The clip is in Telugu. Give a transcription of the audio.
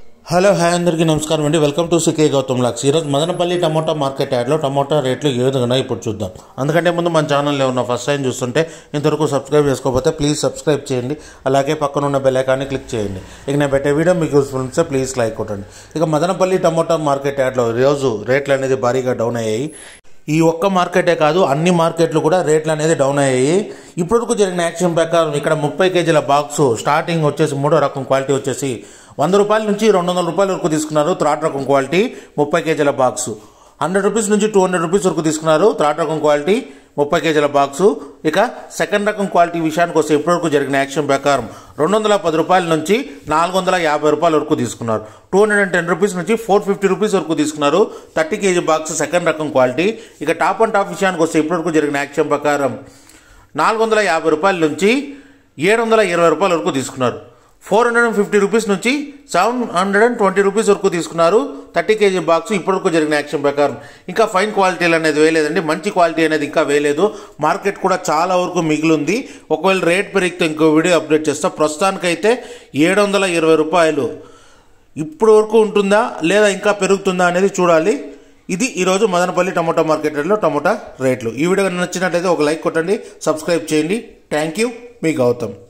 హలో హాయ్ అందరికీ నమస్కారం అండి వెల్కమ్ టు సికే గౌతమ్ లాక్స్ ఈరోజు మదనపల్లి టమోటా మార్కెట్ యాడ్లో టమోటా రేట్లు ఏ విధంగా ఉన్నాయో ఇప్పుడు చూద్దాం అందుకంటే ముందు మన ఛానల్లో ఉన్న ఫస్ట్ టైం చూస్తుంటే ఇంతవరకు సబ్స్క్రైబ్ చేసుకోకపోతే ప్లీజ్ సబ్స్క్రైబ్ చేయండి అలాగే పక్కన ఉన్న బెల్ ఐకాన్ని క్లిక్ చేయండి ఇక నేను పెట్టే వీడియో మీకు యూస్ఫుల్ ఉంటే ప్లీజ్ లైక్ కొట్టండి ఇక మదనపల్లి టమోటా మార్కెట్ యాడ్లో ఈరోజు రేట్లు అనేది భారీగా డౌన్ అయ్యాయి ఈ ఒక్క మార్కెటే కాదు అన్ని మార్కెట్లు కూడా రేట్లు అనేది డౌన్ అయ్యాయి ఇప్పటివరకు జరిగిన యాక్షన్ ప్రకారం ఇక్కడ ముప్పై కేజీల బాక్స్ స్టార్టింగ్ వచ్చేసి మూడో రకం క్వాలిటీ వచ్చేసి వంద రూపాయల నుంచి రెండు వందల రూపాయల వరకు తీసుకున్నారు థర్డ్ రకం క్వాలిటీ ముప్పై కేజీల బాక్స్ హండ్రెడ్ రూపీస్ నుంచి టూ హండ్రెడ్ రూపీస్ వరకు తీసుకున్నారు థర్డ్ రకం క్వాలిటీ ముప్పై కేజీల బాక్సు ఇక సెకండ్ రకం క్వాలిటీ విషయానికి వస్తే ఇప్పటివరకు జరిగిన యాక్షన్ ప్రకారం రెండు వందల పది రూపాయల నుంచి నాలుగు వందల యాభై రూపాయల వరకు తీసుకున్నారు two hundred and ten rupees నుంచి ఫోర్ ఫిఫ్టీ రూపీస్ వరకు తీసుకున్నారు థర్టీ కేజీ బాక్స్ సెకండ్ రకం క్వాలిటీ ఇక టాప్ అండ్ టాప్ విషయానికి వస్తే ఇప్పటివరకు జరిగిన యాక్షన్ ప్రకారం నాలుగు వందల యాభై రూపాయల నుంచి ఏడు వందల ఇరవై రూపాయల వరకు తీసుకున్నారు four hundred and fifty rupees నుంచి seven hundred and twenty rupees వరకు తీసుకున్నారు థర్టీ కేజీ బాక్స్ ఇప్పటివరకు జరిగిన యాక్షన్ ప్రకారం ఇంకా ఫైన్ క్వాలిటీలు అనేది వేయలేదండి మంచి క్వాలిటీ అనేది ఇంకా వేయలేదు మార్కెట్ కూడా చాలా వరకు మిగిలింది ఒకవేళ రేట్ పెరిగితే ఇంకో వీడియో అప్డేట్ చేస్తా ప్రస్తుతానికైతే ఏడు వందల ఇరవై రూపాయలు ఇప్పుడు వరకు ఉంటుందా లేదా ఇంకా పెరుగుతుందా అనేది చూడాలి ఇది ఈరోజు మదనపల్లి టమోటా మార్కెట్లో టమోటా రేట్లు ఈ వీడియో నచ్చినట్లయితే ఒక లైక్ కొట్టండి సబ్స్క్రైబ్ చేయండి థ్యాంక్ యూ మీ గౌతమ్